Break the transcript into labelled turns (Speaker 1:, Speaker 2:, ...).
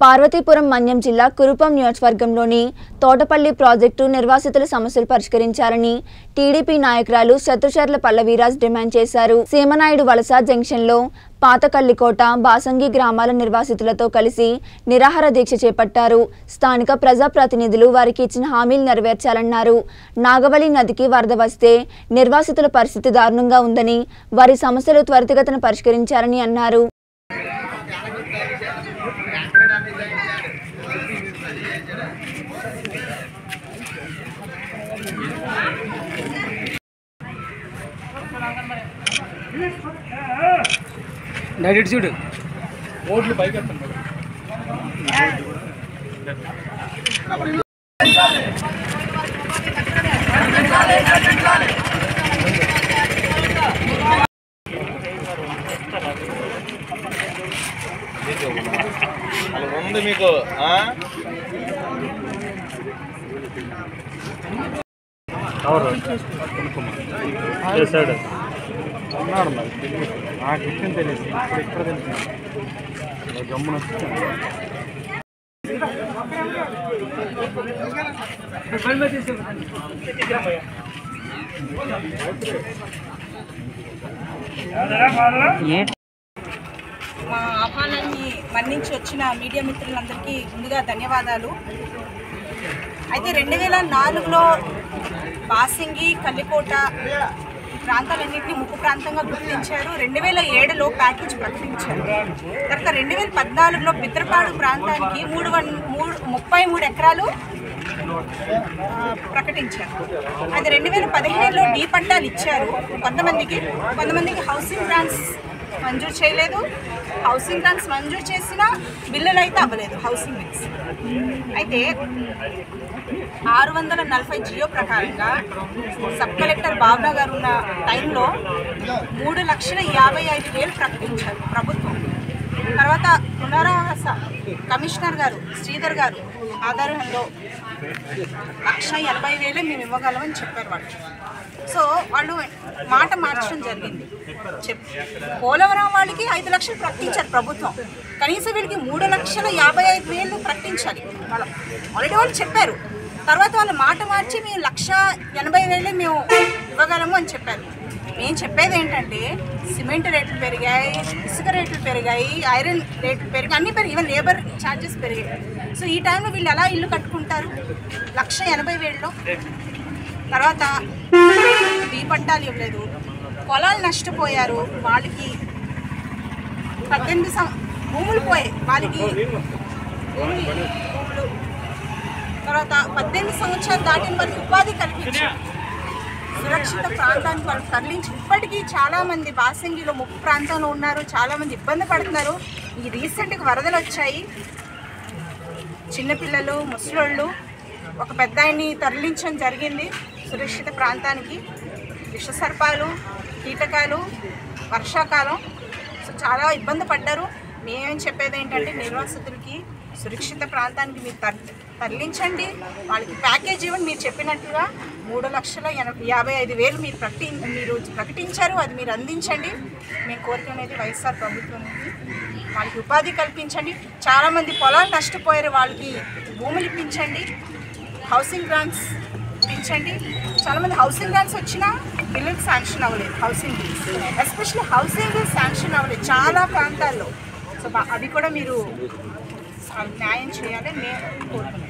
Speaker 1: పార్వతీపురం మన్యం జిల్లా కురుపం నియోజకవర్గంలోని తోటపల్లి ప్రాజెక్టు నిర్వాసితుల సమస్యలు పరిష్కరించాలని టీడీపీ నాయకురాలు శత్రుచర్ల పల్లవీరాజ్ డిమాండ్ చేశారు సీమనాయుడు వలస జంక్షన్లో పాతకల్లికోట బాసంగి గ్రామాల నిర్వాసితులతో కలిసి నిరాహార దీక్ష చేపట్టారు స్థానిక ప్రజాప్రతినిధులు వారికి ఇచ్చిన హామీలు నెరవేర్చాలన్నారు నాగవళి నదికి వరద వస్తే నిర్వాసితుల పరిస్థితి దారుణంగా ఉందని వారి సమస్యలు త్వరితగతిన పరిష్కరించాలని అన్నారు
Speaker 2: నైట్ చూడు
Speaker 3: ఓట్లు పైకి ఎత్తండి
Speaker 4: అలా ఉంది మీకు ఆ?
Speaker 3: ఎవరు చేశాడు ఉన్నాడు మరి తెలియదు నాకు ఇచ్చిన తెలియదు ఇప్పుడు ఇక్కడ తెలిసింది గమ్మున వచ్చాను
Speaker 5: మా ఆహ్వానాన్ని మన్నించి వచ్చిన మీడియా మిత్రులందరికీ ముందుగా ధన్యవాదాలు అయితే రెండు వేల నాలుగులో బాసింగి కల్లికోట ఈ ప్రాంతాలన్నింటినీ ముప్పు ప్రాంతంగా గుర్తించారు రెండు వేల ఏడులో ప్యాకేజ్ ప్రకటించారు తర్వాత రెండు వేల పద్నాలుగులో బిద్రపాడు ప్రాంతానికి మూడు వన్ మూడు ముప్పై మూడు ఎకరాలు ఆ, ప్రకటించారు అది రెండు వేల పదిహేనులో డీ పట్టాలు ఇచ్చారు కొంతమందికి కొంతమందికి హౌసింగ్ గ్రాంట్స్ మంజూరు చేయలేదు హౌసింగ్ గ్రాంట్స్ మంజూరు చేసినా బిల్లులు అయితే అవ్వలేదు హౌసింగ్ బిల్స్ అయితే ఆరు వందల నలభై జియో ప్రకారంగా సబ్ కలెక్టర్ బాబా గారు ఉన్న టైంలో మూడు లక్షల యాభై ఐదు వేలు ప్రకటించారు ప్రభుత్వం తర్వాత పునరావాస కమిషనర్ గారు శ్రీధర్ గారు ఆధారంలో లక్ష ఎనభై వేలే మేము ఇవ్వగలమని చెప్పారు వాళ్ళు సో వాళ్ళు మాట మార్చడం జరిగింది చెప్ పోలవరం వాళ్ళకి ఐదు లక్షలు ప్రకటించారు ప్రభుత్వం కనీసం వీళ్ళకి మూడు లక్షల యాభై ఐదు వేలు ప్రకటించాలి వాళ్ళు ఆల్రెడీ వాళ్ళు చెప్పారు తర్వాత వాళ్ళు మాట మార్చి మేము లక్ష ఎనభై వేలే మేము ఇవ్వగలము అని చెప్పారు నేను చెప్పేది ఏంటంటే సిమెంట్ రేట్లు పెరిగాయి ఇసుక రేట్లు పెరిగాయి ఐరన్ రేట్లు పెరిగాయి అన్నీ పెరిగాయి ఈవెన్ లేబర్ ఛార్జెస్ పెరిగాయి సో ఈ టైంలో వీళ్ళు ఎలా ఇల్లు కట్టుకుంటారు లక్ష ఎనభై వేలలో తర్వాత బీ పట్టాలు ఇవ్వలేదు పొలాలు నష్టపోయారు వాళ్ళకి పద్దెనిమిది సం భూములు పోయాయి వాళ్ళకి భూమి భూములు తర్వాత పద్దెనిమిది సంవత్సరాలు దాటిన వారికి ఉపాధి కల్పించారు సురక్షిత ప్రాంతానికి వాళ్ళు తరలించి ఇప్పటికీ చాలా మంది బాసంగిలో ముప్పు ప్రాంతంలో ఉన్నారు చాలా మంది ఇబ్బంది పడుతున్నారు ఈ రీసెంట్గా వరదలు వచ్చాయి చిన్నపిల్లలు ముసలోళ్ళు ఒక పెద్ద ఆయన్ని తరలించడం జరిగింది సురక్షిత ప్రాంతానికి విషసర్పాలు కీటకాలు వర్షాకాలం సో చాలా ఇబ్బంది పడ్డారు మేమేం చెప్పేది ఏంటంటే నిర్వాసితులకి సురక్షిత ప్రాంతానికి మీరు తర్ తరలించండి వాళ్ళకి ప్యాకేజ్ ఇవ్వండి మీరు చెప్పినట్లుగా మూడు లక్షల ఎనభై యాభై ఐదు వేలు మీరు ప్రకటి మీరు ప్రకటించారు అది మీరు అందించండి మేము కోరుకునేది వైఎస్ఆర్ ప్రభుత్వం నుండి వాళ్ళకి ఉపాధి కల్పించండి చాలామంది పొలాలు నష్టపోయారు వాళ్ళకి భూములు ఇప్పించండి హౌసింగ్ గ్రాంట్స్ ఇప్పించండి చాలామంది హౌసింగ్ గ్రాంట్స్ వచ్చినా బిల్లులు శాంక్షన్ అవ్వలేదు housing bills especially housing bills sanction అవ్వలేదు చాలా ప్రాంతాల్లో సో బా- అవి కూడా మీరు న్యాయం చేయాలని నేను కోరుకుంటున్నాను